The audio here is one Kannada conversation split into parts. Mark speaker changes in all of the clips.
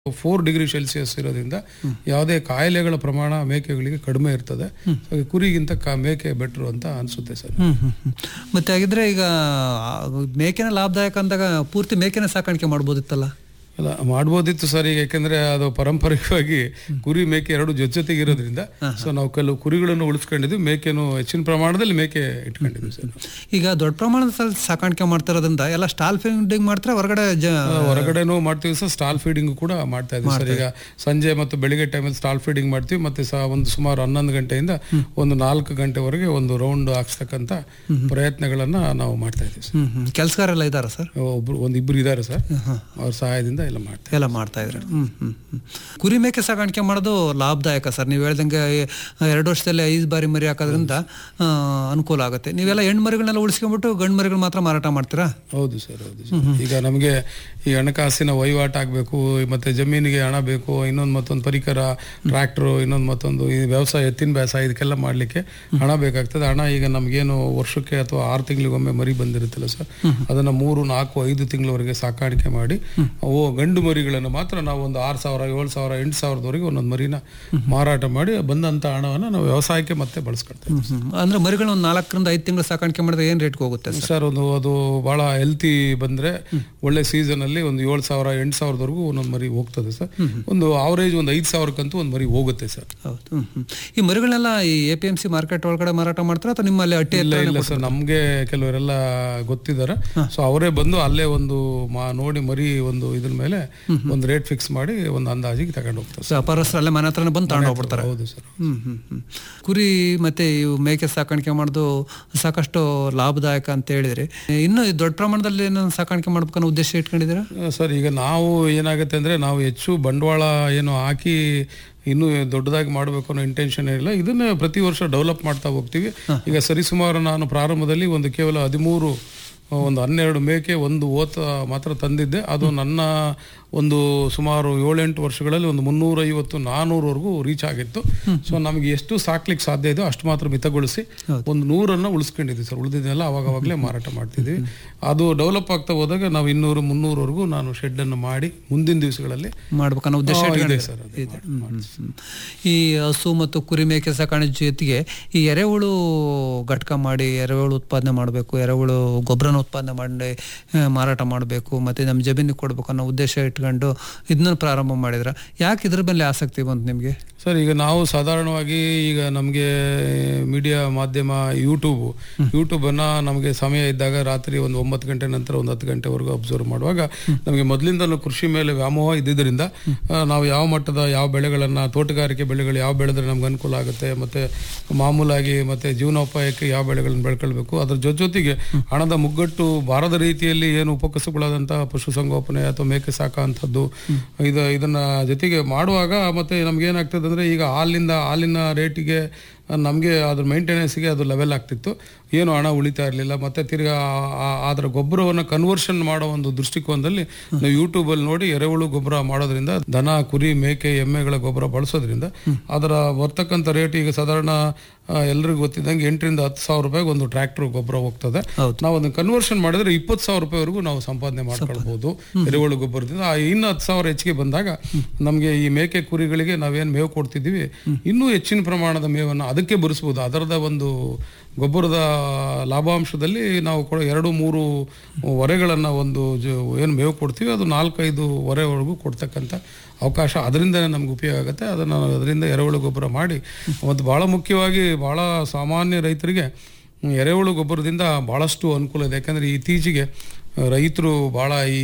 Speaker 1: ಫೋರ್ ಡಿಗ್ರಿ ಸೆಲ್ಸಿಯಸ್ ಇರೋದ್ರಿಂದ ಯಾವುದೇ ಕಾಯಿಲೆಗಳ ಪ್ರಮಾಣ ಮೇಕೆಗಳಿಗೆ ಕಡಿಮೆ ಇರ್ತದೆ So, ಕುರಿಗಿಂತ ಕ- ಮೇಕೆ ಬೆಟ್ರು ಅಂತ ಅನ್ಸುತ್ತೆ ಸರ್
Speaker 2: ಹ್ಮ್ ಹ್ಮ್ ಹ್ಮ್. ಮತ್ತೆ ಆಗಿದ್ರೆ ಈಗ ಆ, ಮೇಕೆನ ಲಾಭದಾಯಕ ಅಂದಾಗ ಪೂರ್ತಿ ಮೇಕೆನ ಸಾಕಾಣಿಕೆ ಮಾಡ್ಬೋದಿತ್ತಲ್ಲ
Speaker 1: ಅಲ್ಲ ಮಾಡ್ಬೋದಿತ್ತು ಸರ್ ಈಗ ಯಾಕೆಂದ್ರೆ ಅದು ಪಾರಂಪರಿಕವಾಗಿ ಕುರಿ ಮೇಕೆ ಎರಡು ಜೊತೆ ಜೊತೆಗೆ ಇರೋದ್ರಿಂದ ಸೊ ನಾವು ಕೆಲವು ಕುರಿಗಳನ್ನು ಉಳಿಸ್ಕೊಂಡಿದ್ವಿ ಮೇಕೆನು ಹೆಚ್ಚಿನ ಪ್ರಮಾಣದಲ್ಲಿ ಮೇಕೆ ಇಟ್ಕೊಂಡಿದ್ವಿ ಸರ್
Speaker 2: ಈಗ ದೊಡ್ಡ ಪ್ರಮಾಣದಲ್ಲಿ ಸಾಕಾಣಿಕೆ ಮಾಡ್ತಿರೋದ್ರಿಂದ ಎಲ್ಲ ಸ್ಟಾಲ್ ಫೀಡಿಂಗ್ ಮಾಡ್ತಾರೆ ಹೊರಗಡೆ ಜ
Speaker 1: ಹೊರಗಡೆನೂ ಮಾಡ್ತೀವಿ ಸರ್ ಸ್ಟಾಲ್ ಫೀಡಿಂಗ್ ಕೂಡ ಮಾಡ್ತಾ ಇದ್ದೀವಿ ಸರ್ ಈಗ ಸಂಜೆ ಮತ್ತು ಬೆಳಿಗ್ಗೆ ಟೈಮಲ್ಲಿ ಸ್ಟಾಲ್ ಫೀಡಿಂಗ್ ಮಾಡ್ತೀವಿ ಮತ್ತೆ ಸಹ ಒಂದು ಸುಮಾರು ಹನ್ನೊಂದು ಗಂಟೆಯಿಂದ ಒಂದು ನಾಲ್ಕು ಗಂಟೆವರೆಗೆ ಒಂದು ರೌಂಡ್ ಹಾಕ್ಸ್ತಕ್ಕಂಥ ಪ್ರಯತ್ನಗಳನ್ನ ನಾವು ಮಾಡ್ತಾ ಇದ್ದೀವಿ ಸರ್
Speaker 2: ಹ್ಮ್ ಹ್ಮ್ ಕೆಲಸಗಾರೆಲ್ಲ ಇದಾರ ಸರ್
Speaker 1: ಒಬ್ರು ಒಂದು ಇಬ್ರು ಇದ್ದಾರೆ ಸರ್ ಅವ್ರ ಸಹಾಯದಿಂದ ಎಲ್ಲ ಮಾಡ್ತೀವಿ
Speaker 2: ಎಲ್ಲ ಮಾಡ್ತಾ ಇದ್ರೆ ಹ್ಮ್ ಹ್ಮ್ ಹ್ಮ್. ಕುರಿ ಮೇಕೆ ಸಾಕಾಣಿಕೆ ಮಾಡೋದು ಲಾಭದಾಯಕ ಸರ್ ನೀವು ಹೇಳ್ದಂಗೆ ಎರಡು ವರ್ಷದಲ್ಲಿ ಐದು ಬಾರಿ ಮರಿ ಹಾಕೋದ್ರಿಂದ ಆ, ಅನುಕೂಲ ಆಗುತ್ತೆ ನೀವೆಲ್ಲ ಹೆಣ್ಣು ಮರಿಗಳನ್ನೆಲ್ಲ ಉಳಿಸ್ಕೊಂಡ್ಬಿಟ್ಟು ಗಂಡು ಮರಿಗಳು ಮಾತ್ರ ಮಾರಾಟ ಮಾಡ್ತೀರಾ
Speaker 1: ಹೌದು ಸರ್ ಹೌದು ಸರ್ ಈಗ ನಮಗೆ ಈ ಹಣಕಾಸಿನ ವಹಿವಾಟು ಆಗಬೇಕು ಮತ್ತೆ ಜಮೀನಿಗೆ ಹಣ ಬೇಕು ಇನ್ನೊಂದು ಮತ್ತೊಂದು ಪರಿಕರ ಟ್ರ್ಯಾಕ್ಟರ್ ಇನ್ನೊಂದು ಮತ್ತೊಂದು ಈ ವ್ಯವಸಾಯ ಎತ್ತಿನ ಬೇಸಾಯ ಇದಕ್ಕೆಲ್ಲ ಮಾಡಲಿಕ್ಕೆ ಹಣ ಬೇಕಾಗ್ತದೆ ಹಣ ಈಗ ನಮಗೇನು ವರ್ಷಕ್ಕೆ ಅಥವಾ ಆರು ತಿಂಗಳಿಗೊಮ್ಮೆ ಮರಿ ಬಂದಿರುತ್ತಲ್ಲ ಸರ್ ಅದನ್ನ ಮೂರು ನಾಲ್ಕು ಐದು ತಿಂಗಳವರೆಗೆ ಸಾಕಾಣಿಕೆ ಮಾಡಿ ಓ ಗಂಡು ಮರಿಗಳನ್ನು ಮಾತ್ರ ನಾವು ಒಂದು ಆರು ಸಾವಿರ ಏಳು ಸಾವಿರ ಎಂಟು ಸಾವಿರದವರೆಗೆ ಒಂದೊಂದು ಮರಿನ ಮಾರಾಟ ಮಾಡಿ ಬಂದಂಥ ಹಣವನ್ನು ನಾವು ವ್ಯವಸಾಯಕ್ಕೆ ಮತ್ತೆ ಬಳಸ್ಕೊಳ್ತೇವೆ
Speaker 2: ಹ್ಮ್ ಹ್ಮ್. ಅಂದ್ರೆ ಮರಿಗಳು ಒಂದು ನಾಲ್ಕರಿಂದ ಐದು ತಿಂಗಳು ಸಾಕಾಣಿಕೆ ಮಾಡಿದ್ರೆ ಏನು ರೇಟ್ಗೆ ಹೋಗುತ್ತೆ ಸರ್
Speaker 1: ಸರ್ ಒಂದು ಅದು ಬಹಳ ಹೆಲ್ತಿ ಬಂದ್ರೆ ಒಳ್ಳೆ ಸೀಸನ್ ಅಲ್ಲಿ ಒಂದು ಏಳು ಸಾವಿರ ಎಂಟು ಸಾವಿರದವರೆಗೂ ಒಂದೊಂದು ಮರಿ ಹೋಗ್ತದೆ ಸರ್ ಒಂದು ಆವರೇಜ್ ಒಂದು ಐದು ಸಾವಿರಕ್ಕಂತೂ ಒಂದು ಮರಿ ಹೋಗುತ್ತೆ ಸರ್
Speaker 2: ಹೌದು ಹ್ಮ್ ಹ್ಮ್. ಈ ಮರಿಗಳನ್ನೆಲ್ಲ ಈ A P M C market ಒಳಗಡೆ ಮಾರಾಟ ಮಾಡ್ತಾರೆ ಅಥವಾ ನಿಮ್ಮಲ್ಲಿ ಅಟ್ಟೆ
Speaker 1: ಇಲ್ಲ ಇಲ್ಲ ಸರ್ ನಮ್ಗೆ ಕೆಲವರೆಲ್ಲ ಗೊತ್ತಿದ್ದಾರೆ ಸೊ ಅವರೇ ಬಂದು ಅಲ್ಲೇ ಒಂದು ಮಾ ನೋಡಿ ಮರಿ ಒಂದು ಇದ್ರ ಮೇಲೆ ಒಂದು ರೇಟ್ ಫಿಕ್ಸ್ ಮಾಡಿ ಒಂದು ಅಂದಾಜಿಗೆ ತಗೊಂಡು ಹೋಗ್ತಾರೆ ಸರ್
Speaker 2: ವ್ಯಾಪಾರಸ್ಥರು ಅಲ್ಲೇ ಮನೆ ಹತ್ರನೇ ಬಂದು ತಗೊಂಡು ಹೋಗ್ಬಿಡ್ತಾರೆ
Speaker 1: ಹೌದು ಸರ್
Speaker 2: ಹ್ಮ್ ಹ್ಮ್ ಹ್ಮ್. ಕುರಿ ಮತ್ತೆ ಇವು ಮೇಕೆ ಸಾಕಾಣಿಕೆ ಮಾಡೋದು ಸಾಕಷ್ಟು ಲಾಭದಾಯಕ ಅಂತ ಹೇಳಿದ್ರಿ ಇನ್ನು ಈ ದೊಡ್ಡ ಪ್ರಮಾಣದಲ್ಲಿ ಏನಾದ್ರು ಸಾಕಾಣಿಕೆ ಮಾಡ್ಬೇಕನ್ನೋ ಉದ್ದೇಶ ಇಟ್ಕೊಂಡಿದ್ದೀರಾ
Speaker 1: ಸರ್ ಈಗ ನಾವು ಏನಾಗುತ್ತೆ ಅಂದ್ರೆ ನಾವು ಹೆಚ್ಚು ಬಂಡವಾಳ ಏನು ಹಾಕಿ ಇನ್ನೂ ದೊಡ್ಡದಾಗಿ ಮಾಡಬೇಕು ಅನ್ನೋ ಇಂಟೆನ್ಷನ್ ಇಲ್ಲ ಇದನ್ನ ಪ್ರತಿ ವರ್ಷ ಡೆವಲಪ್ ಮಾಡ್ತಾ ಹೋಗ್ತೀವಿ ಈಗ ಸರಿಸುಮಾರು ನಾನು ಪ್ರಾರಂಭದಲ್ಲಿ ಒಂದು ಕೇವಲ ಹದಿಮೂರು ಒಂದು ಹನ್ನೆರಡು ಮೇಕೆ ಒಂದು ಓತ ಮಾತ್ರ ತಂದಿದ್ದೆ ಅದು ನನ್ನ ಒಂದು ಸುಮಾರು ಏಳೆಂಟು ವರ್ಷಗಳಲ್ಲಿ ಒಂದು ಮುನ್ನೂರೈವತ್ತು ನಾನ್ನೂರವರೆಗೂ ರೀಚ್ ಆಗಿತ್ತು ಸೊ ನಮಗೆ ಎಷ್ಟು ಸಾಕ್ಲಿಕ್ಕೆ ಸಾಧ್ಯ ಇದೆಯೋ ಅಷ್ಟು ಮಾತ್ರ ಮಿತಗೊಳಿಸಿ ಒಂದು ನೂರನ್ನ ಉಳಿಸ್ಕೊಂಡಿದ್ವಿ ಸರ್ ಉಳಿದಿದ್ದೆಲ್ಲ ಅವಾಗ ಅವಾಗಲೇ ಮಾರಾಟ ಮಾಡ್ತಿದ್ವಿ ಅದು ಡೆವಲಪ್ ಆಗ್ತಾ ಹೋದಾಗ ನಾವು ಇನ್ನೂರು ಮುನ್ನೂರವರೆಗೂ ನಾನು ಶೆಡ್ ಅನ್ನು ಮಾಡಿ ಮುಂದಿನ ದಿವಸಗಳಲ್ಲಿ
Speaker 2: ಮಾಡ್ಬೇಕನ್ನೋ ಉದ್ದೇಶ
Speaker 1: ಇದೆ
Speaker 2: ಇಟ್ಕೊಂಡಿದ್ದೀರಾ?
Speaker 1: ಸರ್ ಅದು.
Speaker 2: ಇದೆ. ಹ್ಮ್, ಹ್ಮ್, ಹ್ಮ್. ಈ ಹಸು ಮತ್ತು ಕುರಿ ಮೇಕೆ ಸಾಕಾಣಿಕೆ ಜೊತೆಗೆ ಈ ಎರೆಹುಳು ಘಟಕ ಮಾಡಿ ಎರೆಹುಳು ಉತ್ಪಾದನೆ ಮಾಡಬೇಕು ಎರೆಹುಳು ಗೊಬ್ಬರನ ಉತ್ಪಾದನೆ ಮಾಡಿ ಆ, ಮಾರಾಟ ಮಾಡಬೇಕು ಮತ್ತೆ ನಮ್ಮ ಜಮೀನಿಗೆ ಕೊಡ್ಬೇಕು ಅನ್ನೋ ಉದ್ದೇಶ ಇಟ್ಕೊಂಡು ಇದನ್ನ ಪ್ರಾರಂಭ ಮಾಡಿದ್ರ ಯಾಕೆ ಇದ್ರ ಮೇಲೆ ಆಸಕ್ತಿ ಬಂತು ನಿಮಗೆ
Speaker 1: ಸರ್ ಈಗ ನಾವು ಸಾಧಾರಣವಾಗಿ ಈಗ ನಮಗೆ ಮೀಡಿಯಾ ಮಾಧ್ಯಮ ಯೂಟ್ಯೂಬ್ ಯೂಟ್ಯೂಬ್ ಅನ್ನ ನಮಗೆ ಸಮಯ ಇದ್ದಾಗ ರಾತ್ರಿ ಒಂದು ಒಂಬತ್ತು ಗಂಟೆ ನಂತರ ಒಂದು ಹತ್ತು ಗಂಟೆವರೆಗೂ ಅಬ್ಸರ್ವ್ ಮಾಡುವಾಗ ನಮಗೆ ಮೊದಲಿಂದಲೂ ಕೃಷಿ ಮೇಲೆ ವ್ಯಾಮೋಹ ಇದ್ದಿದ್ದರಿಂದ ಆ, ನಾವು ಯಾವ ಮಟ್ಟದ ಯಾವ ಬೆಳೆಗಳನ್ನ ತೋಟಗಾರಿಕೆ ಬೆಳೆಗಳು ಯಾವ ಬೆಳೆದ್ರೆ ನಮ್ಗೆ ಅನುಕೂಲ ಆಗುತ್ತೆ ಮತ್ತೆ ಮಾಮೂಲಾಗಿ ಮತ್ತೆ ಜೀವನೋಪಾಯಕ್ಕೆ ಯಾವ ಬೆಳೆಗಳನ್ನ ಬೆಳ್ಕೊಳ್ಬೇಕು ಅದ್ರ ಜೊತೆ ಜೊತೆಗೆ ಹಣದ ಮುಗ್ಗಟ್ಟು ಬಾರದ ರೀತಿಯಲ್ಲಿ ಏನು ಉಪಕಸುಗಳಾದಂತಹ ಪಶುಸಂಗೋಪನೆ ಅಥವಾ ಮೇಕೆ ಸಾಕಂಥದ್ದು ಇದು ಇದನ್ನ ಜೊತೆಗೆ ಮಾಡುವಾಗ ಮತ್ತೆ ನಮ್ಗೆ ಏನಾಗ್ತದೆ ಅಂದ್ರೆ ಈಗ ಹಾಲಿನಿಂದ ಹಾಲಿನ ರೇಟಿಗೆ ನಮಗೆ ಅದ್ರ ಮೇಂಟೆನೆನ್ಸ್ಗೆ ಅದು ಲೆವೆಲ್ ಆಗ್ತಿತ್ತು ಏನು ಹಣ ಉಳಿತಾ ಇರಲಿಲ್ಲ ಮತ್ತೆ ತಿರ್ಗಾ ಆ- ಆ- ಅದರ ಗೊಬ್ಬರವನ್ನು ಕನ್ವರ್ಷನ್ ಮಾಡೋ ಒಂದು ದೃಷ್ಟಿಕೋನದಲ್ಲಿ ನಾವು ಯೂಟ್ಯೂಬಲ್ಲಿ ನೋಡಿ ಎರೆಹುಳು ಗೊಬ್ಬರ ಮಾಡೋದ್ರಿಂದ ದನ ಕುರಿ ಮೇಕೆ ಎಮ್ಮೆಗಳ ಗೊಬ್ಬರ ಬಳಸೋದ್ರಿಂದ ಅದರ ಬರ್ತಕ್ಕಂಥ ರೇಟ್ ಈಗ ಸಾಧಾರಣ ಆ, ಎಲ್ರಿಗೂ ಗೊತ್ತಿದ್ದಂಗೆ ಎಂಟರಿಂದ ಹತ್ತು ಸಾವಿರ ರೂಪಾಯಿಗೆ ಒಂದು ಟ್ರ್ಯಾಕ್ಟರ್ ಗೊಬ್ಬರ ಹೋಗ್ತದೆ
Speaker 2: ಹೌದು.
Speaker 1: ನಾವು ಅದನ್ನ ಕನ್ವರ್ಷನ್ ಮಾಡಿದ್ರೆ ಇಪ್ಪತ್ತು ಸಾವಿರ ರೂಪಾಯಿವರೆಗೂ ನಾವು ಸಂಪಾದನೆ ಮಾಡ್ಕೊಳ್ಬಹುದು ಎರೆಹುಳು ಗೊಬ್ಬರದಿಂದ ಆ ಇನ್ನು ಹತ್ತು ಸಾವಿರ ಹೆಚ್ಚಿಗೆ ಬಂದಾಗ ನಮಗೆ ಈ ಮೇಕೆ ಕುರಿಗಳಿಗೆ ನಾವೇನು ಮೇವು ಕೊಡ್ತಿದ್ದೀವಿ ಇನ್ನೂ ಹೆಚ್ಚಿನ ಪ್ರಮಾಣದ ಮೇವನ್ನು ಅದಕ್ಕೆ ಬರಿಸ್ಬೋದು ಅದರದ ಒಂದು ಗೊಬ್ಬರದ ಲಾಭಾಂಶದಲ್ಲಿ ನಾವು ಕೊಡೋ ಎರಡು ಮೂರು ಹೊರೆಗಳನ್ನು ಒಂದು ಜ ಏನು ಮೇವು ಕೊಡ್ತೀವಿ ಅದು ನಾಲ್ಕೈದು ಹೊರೆವರೆಗೂ ಕೊಡ್ತಕ್ಕಂಥ ಅವಕಾಶ ಅದರಿಂದನೇ ನಮ್ಗೆ ಉಪಯೋಗ ಆಗುತ್ತೆ ಅದನ್ನು ನಾವು ಅದರಿಂದ ಎರೆಹುಳು ಗೊಬ್ಬರ ಮಾಡಿ ಮತ್ತು ಭಾಳ ಮುಖ್ಯವಾಗಿ ಭಾಳ ಸಾಮಾನ್ಯ ರೈತರಿಗೆ ಹ್ಮ್, ಎರೆಹುಳು ಗೊಬ್ಬರದಿಂದ ಭಾಳಷ್ಟು ಅನುಕೂಲ ಇದೆ ಯಾಕಂದರೆ ಇತ್ತೀಚೆಗೆ ರೈತರು ಭಾಳ ಈ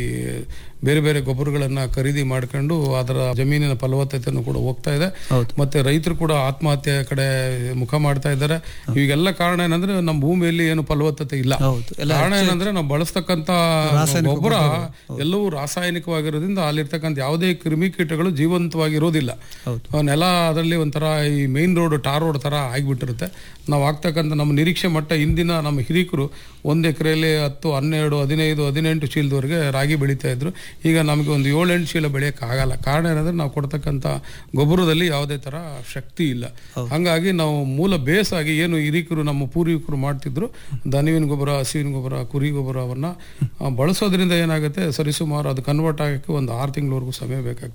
Speaker 1: ಬೇರೆ ಬೇರೆ ಗೊಬ್ಬರಗಳನ್ನು ಖರೀದಿ ಮಾಡ್ಕೊಂಡು ಅದರ ಜಮೀನಿನ ಫಲವತ್ತತೆಯನ್ನು ಕೂಡ ಹೋಗ್ತಾ ಇದೆ
Speaker 2: ಹೌದು.
Speaker 1: ಮತ್ತೆ ರೈತರು ಕೂಡ ಆತ್ಮಹತ್ಯೆ ಕಡೆ ಮುಖ ಮಾಡ್ತಾ ಇದ್ದಾರೆ ಇವೆಲ್ಲ ಕಾರಣ ಏನಂದ್ರೆ ನಮ್ಮ ಭೂಮಿಯಲ್ಲಿ ಏನು ಫಲವತ್ತತೆ ಇಲ್ಲ
Speaker 2: ಹೌದು ಎಲ್ಲ
Speaker 1: ಕಾರಣ ಏನಂದ್ರೆ ನಾವು ಬಳಸ್ತಕ್ಕಂತ ಗೊಬ್ಬರ ಎಲ್ಲವೂ ರಾಸಾಯನಿಕವಾಗಿರೋದ್ರಿಂದ ಅಲ್ಲಿರ್ತಕ್ಕಂಥ ಯಾವುದೇ ಕ್ರಿಮಿಕೀಟಗಳು ಜೀವಂತವಾಗಿರೋದಿಲ್ಲ
Speaker 2: ಹೌದು.
Speaker 1: ಆ ನೆಲ ಅದರಲ್ಲಿ ಒಂಥರ ಈ ಮೇನ್ ರೋಡ್ ಟಾರ್ ರೋಡ್ ತರ ಆಗಿಬಿಟ್ಟಿರುತ್ತೆ ನಾವು ಆಗ್ತಕ್ಕಂಥ ನಮ್ಮ ನಿರೀಕ್ಷೆ ಮಟ್ಟ ಇಂದಿನ ನಮ್ಮ ಹಿರಿಕರು ಒಂದು ಎಕರೆಯಲ್ಲಿ ಹತ್ತು ಹನ್ನೆರಡು ಹದಿನೈದು ಹದಿನೆಂಟು ಚೀಲದವರೆಗೆ ರಾಗಿ ಬೆಳೀತಾ ಇದ್ರು ಈಗ ನಮಗೆ ಒಂದು ಏಳೆಂಟು ಚೀಲ ಬೆಳೆಯೋಕೆ ಆಗಲ್ಲ ಕಾರಣ ಏನಂದ್ರೆ ನಾವು ಕೊಡ್ತಕ್ಕಂಥ ಗೊಬ್ಬರದಲ್ಲಿ ಯಾವುದೇ ತರ ಶಕ್ತಿ ಇಲ್ಲ ಹಂಗಾಗಿ ನಾವು ಮೂಲ ಬೇಸಾಗಿ ಏನು ಹಿರಿಕರು ನಮ್ಮ ಪೂರ್ವಿಕರು ಮಾಡ್ತಿದ್ರು ದನಿವಿನ ಗೊಬ್ಬರ ಹಸಿವಿನ ಗೊಬ್ಬರ ಕುರಿ ಗೊಬ್ಬರವನ್ನ ಆ, ಬಳಸೋದ್ರಿಂದ ಏನಾಗುತ್ತೆ ಸರಿಸುಮಾರು ಅದು ಕನ್ವರ್ಟ್ ಆಗಕ್ಕೆ ಒಂದು ಆರು ತಿಂಗಳವರೆಗೂ ಸಮಯ ಬೇಕಾಗ್ತದೆ